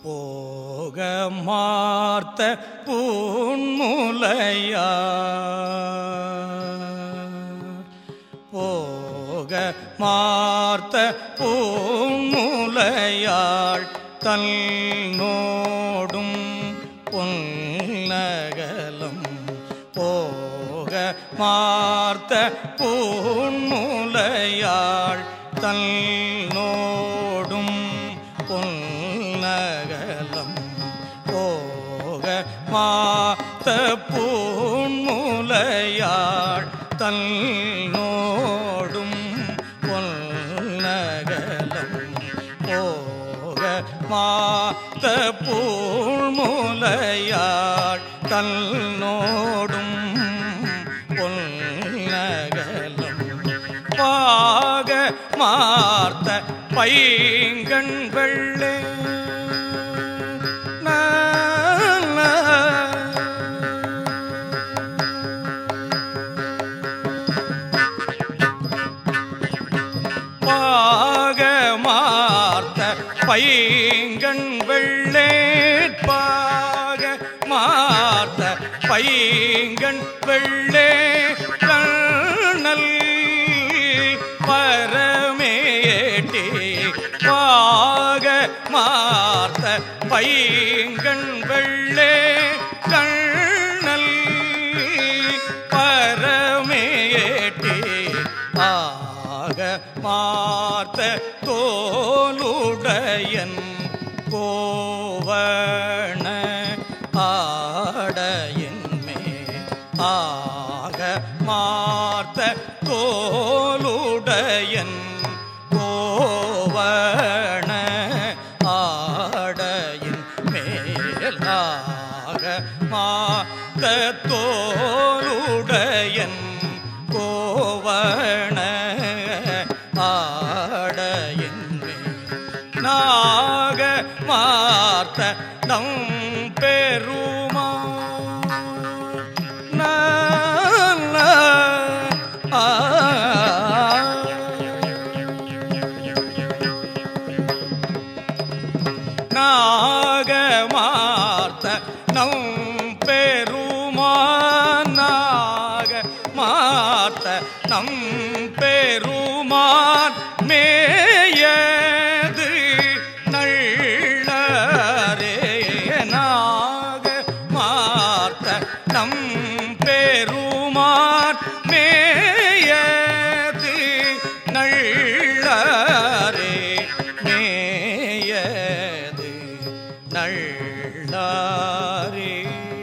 போக மார்த்த பூன்முலையா போக மார்த்த பூன்முலையாள் தன்னோடும் பொன்னகலம் போக மார்த்த பூன்முலையாள் தன்னோடும் பொன்னகலம் போக மாத்த பூன்முலையாள் தன்னோடும் பொன்னகலம் போக மாத்த பூழ்முலையாள் தன்னோடும் பொன்னகலம் பாக மார்த்த பைங்கண் வெள்ளே நா, நா. பாக மார்த்த பைங்கண் வெள்ளேற்பாக மார்த்த பைங்கண் வெள்ளே கண்ணல் பரமேட்டி பாக மார்த்த பைங்கண் வெள்ளே கண்ணல் பரமேட்டி ஆக மார்த்த தோலுடையன் கோவண ஆடையின் மேல் ஆக மார்த்த தோலுடையன் கோவண ஆடையின் மேலாக மாத்த தோலுடையன் கோவண ஆடையின் மேல் நாக மார்த்த நம் பெருமா நாகமார்த்த நம் பெருமானாக மார்த்த நம் பெருமான் மேயது நள்ளரே நாக மார்த்த நம் பெருமான் மேயது நள்ளரே மேயது நள்ளாரே